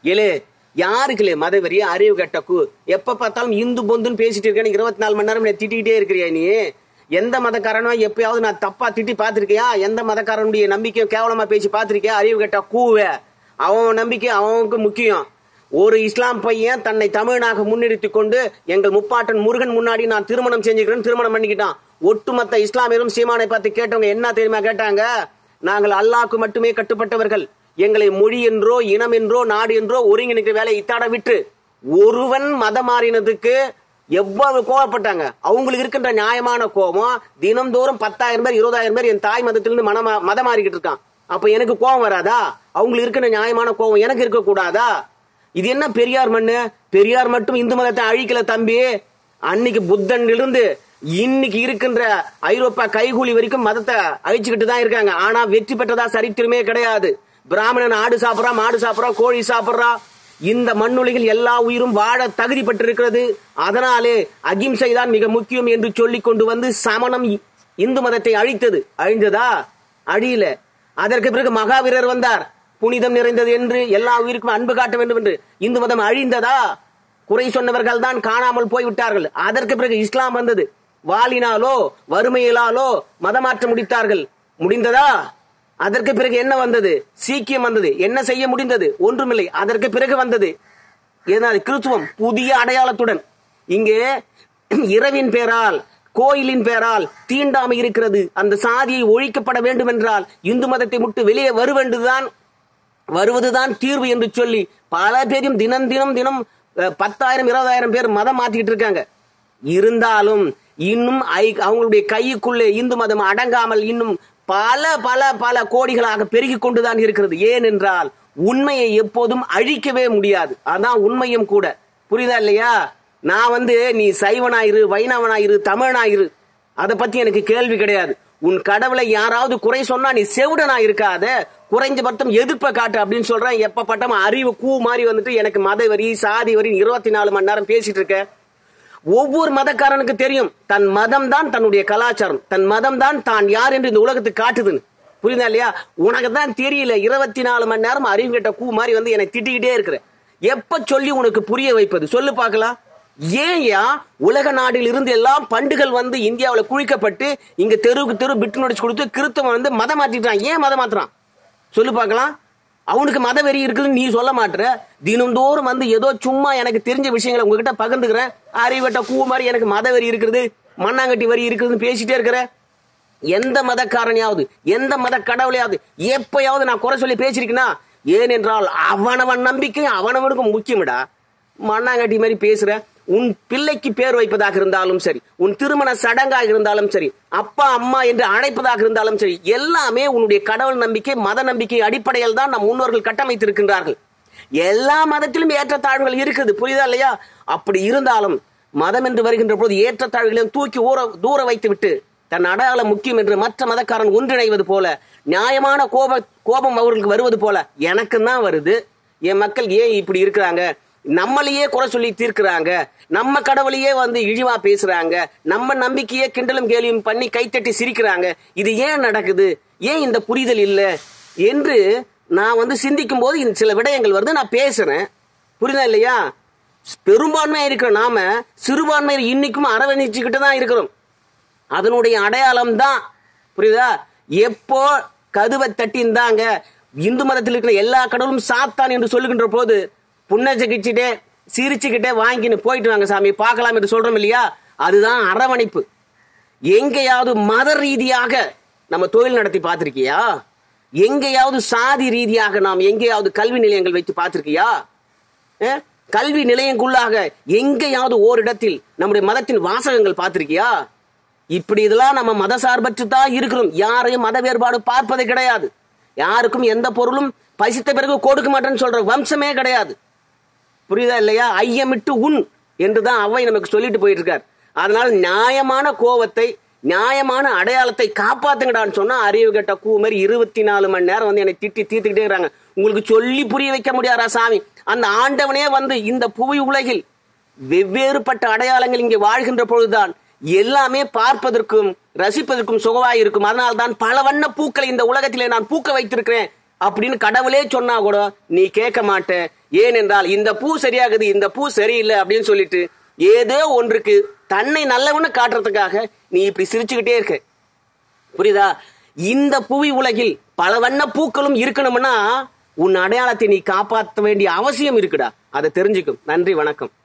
ஏலே யாருக்குலே மதவெறி அறிவு கெட்ட கூ எப்ப பார்த்தாலும் இந்து பொந்துன்னு பேசிட்டு இருக்கேன் இருபத்தி நாலு மணி நேரம் என்னை திட்டிகிட்டே இருக்கிறியா நீ எந்த மதக்காரனோ எப்பயாவது நான் தப்பா திட்டி பார்த்திருக்கியா எந்த மதக்காரனுடைய நம்பிக்கையும் கேவலமா பேசி பார்த்திருக்கியா அறிவு கெட்ட கூவே அவன் நம்பிக்கை அவனுக்கு முக்கியம் ஒரு இஸ்லாம் பையன் தன்னை தமிழனாக முன்னிறுத்தி கொண்டு எங்கள் முப்பாட்டன் முருகன் முன்னாடி நான் திருமணம் செஞ்சுக்கிறேன் திருமணம் பண்ணிக்கிட்டான் ஒட்டுமொத்த இஸ்லாமியரும் சீமானை பார்த்து கேட்டவங்க என்ன தெரியுமா கேட்டாங்க நாங்கள் அல்லாஹ்க்கு மட்டுமே கட்டுப்பட்டவர்கள் எங்களை மொழி என்றோ இனம் என்றோ நாடு என்றோ ஒருங்கிணைக்கிற வேலையை இத்தாட விட்டு ஒருவன் மதம் மாறினதுக்கு எவ்வளவு கோவப்பட்டாங்க அவங்களுக்கு இருக்கின்ற நியாயமான கோபம் தினம்தோறும் பத்தாயிரம் பேர் இருபதாயிரம் பேர் என் தாய் மதத்திலிருந்து மனம் மதம் மாறிக்கிட்டு இருக்கான் அப்ப எனக்கு கோபம் வராதா அவங்களுக்கு இருக்கிற நியாயமான கோபம் எனக்கு இருக்க கூடாதா இது என்ன பெரியார் மண்ணு பெரியார் மட்டும் இந்து மதத்தை அழிக்கல தம்பி அன்னைக்கு புத்தன் இருந்து இன்னைக்கு இருக்கின்ற ஐரோப்பா கைகூலி வரைக்கும் மதத்தை அழிச்சுக்கிட்டு தான் இருக்காங்க ஆனா வெற்றி பெற்றதா சரித்திரமே கிடையாது பிராமணன் ஆடு சாப்பிடுறான் மாடு சாப்பிடுறான் கோழி சாப்பிடுறான் இந்த மண்ணுலகில் எல்லா உயிரும் வாழ தகுதி பெற்றிருக்கிறது அதனாலே அகிம்சை தான் மிக முக்கியம் என்று சொல்லிக் கொண்டு வந்து சமணம் இ- இந்து மதத்தை அழித்தது அழிந்ததா அழியல அதற்கு பிறகு மகாவீரர் வந்தார் புனிதம் நிறைந்தது என்று எல்லா உயிருக்கும் அன்பு காட்ட வேண்டும் என்று இந்து மதம் அழிந்ததா குறை சொன்னவர்கள் தான் காணாமல் போய்விட்டார்கள் அதற்கு பிறகு இஸ்லாம் வந்தது வாளினாலோ வறுமையிலாலோ மதமாற்றம் முடித்தார்கள் முடிந்ததா அதற்கு பிறகு என்ன வந்தது சீக்கியம் வந்தது என்ன செய்ய முடிந்தது ஒன்றுமில்லை அதற்கு பிறகு வந்தது ஏதாவது கிறிஸ்துவம் புதிய அடையாளத்துடன் இங்கே இரவின் பேரால் கோயிலின் பேரால் தீண்டாமை இருக்கிறது அந்த சாதியை ஒழிக்கப்பட வேண்டும் என்றால் இந்து மதத்தை விட்டு வெளியே வருவென்றுதான் வருவதுதான் தீர்வு என்று சொல்லி பல பேரும் தினம் தினம் தினம் அஹ், பத்தாயிரம் இருபதாயிரம் பேர் மதம் மாத்திக்கிட்டு இருக்காங்க இருந்தாலும் இன்னும் ஐ- அவங்களுடைய கைக்குள்ளே இந்து மதம் அடங்காமல் இன்னும் பல பல பல கோடிகளாக பெருகி கொண்டுதான் இருக்கிறது ஏனென்றால் உண்மையை எப்போதும் அழிக்கவே முடியாது அதான் உண்மையும் கூட புரியுதா இல்லையா நான் வந்து நீ சைவனாயிரு வைணவனாயிரு தமிழனாயிரு அதை பத்தி எனக்கு கேள்வி கிடையாது உன் கடவுளை யாராவது குறை சொன்னா நீ செவிடனா இருக்காத குறைஞ்சபட்சம் எதிர்ப்பை காட்டு அப்படின்னு சொல்றேன் எப்ப பட்டம் அறிவு கூ மாதிரி வந்துட்டு எனக்கு மத வரி சாதி வரி இருபத்தி நாலு மணி நேரம் பேசிட்டு இருக்க ஒவ்வொரு மதக்காரனுக்கு தெரியும் தன் மதம் தான் தன்னுடைய கலாச்சாரம் தன் மதம் தான் தான் யார் என்று இந்த உலகத்துக்கு காட்டுதுன்னு புரியுதா இல்லையா உனக்கு தான் தெரியல இருபத்தி நாலு மணி நேரம் அறிவு கெட்ட கூ மாதிரி வந்து என்னை திட்டிக்கிட்டே இருக்கிற எப்ப சொல்லி உனக்கு புரிய வைப்பது சொல்லு பார்க்கலாம் ஏன்யா உலக நாடில் இருந்து எல்லாம் பண்டுகள் வந்து இந்தியாவில் குழிக்கப்பட்டு இங்க தெருவுக்கு தெரு பிட்டு நடிச்சு கொடுத்து கிறிஸ்தவன் வந்து மதம் மாத்திட்டான் ஏன் மதம் மாத்துறான் சொல்லு பார்க்கலாம் அவனுக்கு மத வெறி இருக்குதுன்னு நீ சொல்ல மாட்ற தினந்தோறும் வந்து ஏதோ சும்மா எனக்கு தெரிஞ்ச விஷயங்களை உங்ககிட்ட பகிர்ந்துக்கிறேன் அறிவட்ட கூ மாதிரி எனக்கு மத வெறி இருக்குது மண்ணாங்கட்டி வரி இருக்குதுன்னு பேசிட்டே இருக்கிற எந்த மதக்காரனையாவது எந்த மத கடவுளையாவது எப்பயாவது நான் குறை சொல்லி பேசிருக்கேனா ஏனென்றால் அவனவன் நம்பிக்கை அவனவனுக்கும் முக்கியம்டா மண்ணாங்கட்டி மாதிரி பேசுற உன் பிள்ளைக்கு பேர் வைப்பதாக இருந்தாலும் சரி உன் திருமண சடங்காக இருந்தாலும் சரி அப்பா அம்மா என்று அழைப்பதாக இருந்தாலும் சரி எல்லாமே உன்னுடைய கடவுள் நம்பிக்கை மத நம்பிக்கை அடிப்படையில் தான் நம் முன்னோர்கள் கட்டமைத்திருக்கின்றார்கள் எல்லா மதத்திலும் ஏற்றத்தாழ்வுகள் இருக்குது புரியுதா இல்லையா அப்படி இருந்தாலும் மதம் என்று வருகின்ற போது ஏற்றத்தாழ்வுகளையும் தூக்கி ஊற தூர வைத்து விட்டு தன் அடையாளம் முக்கியம் என்று மற்ற மதக்காரன் ஒன்றிணைவது போல நியாயமான கோப கோபம் அவர்களுக்கு வருவது போல எனக்கும் தான் வருது என் மக்கள் ஏன் இப்படி இருக்கிறாங்க நம்மளையே குறை சொல்லி தீர்க்கிறாங்க நம்ம கடவுளையே வந்து இழிவா பேசுறாங்க நம்ம நம்பிக்கையே கிண்டலும் கேலியும் பண்ணி கைத்தட்டி சிரிக்கிறாங்க இது ஏன் நடக்குது ஏன் இந்த புரிதல் இல்லை என்று நான் வந்து சிந்திக்கும் போது இந்த சில விடயங்கள் வருது நான் பேசுறேன் புரியுதா இல்லையா பெரும்பான்மையா இருக்கிற நாம சிறுபான்மையர் இன்னைக்கும் அரவணைச்சுக்கிட்டு தான் இருக்கிறோம் அதனுடைய அடையாளம் தான் புரியுதா எப்போ கதுவை தட்டிந்தாங்க இந்து மதத்தில் இருக்கிற எல்லா கடவுளும் சாத்தான் என்று சொல்லுகின்ற போது புன்னச்சகிச்சுட்டே சிரிச்சுக்கிட்டே வாங்கின்னு போயிட்டு வாங்க சாமி பார்க்கலாம் என்று சொல்றோம் இல்லையா அதுதான் அரவணைப்பு எங்கேயாவது மத ரீதியாக நம்ம தொழில் நடத்தி பார்த்திருக்கியா எங்கேயாவது சாதி ரீதியாக நாம் எங்கேயாவது கல்வி நிலையங்கள் வைத்து பார்த்திருக்கியா அஹ்? கல்வி நிலையங்குள்ளாக எங்கேயாவது ஓரிடத்தில் நம்முடைய மதத்தின் வாசகங்கள் பார்த்திருக்கியா இப்படி இதெல்லாம் நம்ம மத சார்பற்று தான் இருக்கிறோம் யாரையும் மத வேறுபாடு பார்ப்பது கிடையாது யாருக்கும் எந்த பொருளும் பசித்த பிறகு கொடுக்க மாட்டேன்னு சொல்ற வம்சமே கிடையாது புரியுதா இல்லையா ஐயமிட்டு உன் என்றுதான் அவை நமக்கு சொல்லிட்டு போயிட்டு இருக்கார் அதனால நியாயமான கோவத்தை நியாயமான அடையாளத்தை காப்பாத்துங்கடான்னு சொன்னா அறிவு கெட்ட கூ மாதிரி இருபத்தி நாலு மணி நேரம் வந்து என்னை திட்டி தீர்த்துக்கிட்டே இருக்காங்க உங்களுக்கு சொல்லி புரிய வைக்க முடியாதா சாமி அந்த ஆண்டவனே வந்து இந்த புவி உலகில் வெவ்வேறுபட்ட அடையாளங்கள் இங்கே வாழ்கின்ற பொழுதுதான் எல்லாமே பார்ப்பதற்கும் ரசிப்பதற்கும் சுகவாய் இருக்கும் அதனால்தான் பல வண்ண பூக்களை இந்த உலகத்திலே நான் பூக்க வைத்திருக்கிறேன் அப்படின்னு கடவுளே சொன்னா கூட நீ கேட்க மாட்ட ஏனென்றால் இந்த பூ சரியாகுது இந்த பூ சரியில்லை அப்படின்னு சொல்லிட்டு ஏதோ ஒன்றுக்கு தன்னை நல்லவன்னு காட்டுறதுக்காக நீ இப்படி சிரிச்சுக்கிட்டே இருக்க புரியுதா இந்த புவி உலகில் பல வண்ண பூக்களும் இருக்கணும்னா உன் அடையாளத்தை நீ காப்பாற்ற வேண்டிய அவசியம் இருக்குடா அதை தெரிஞ்சுக்கும் நன்றி வணக்கம்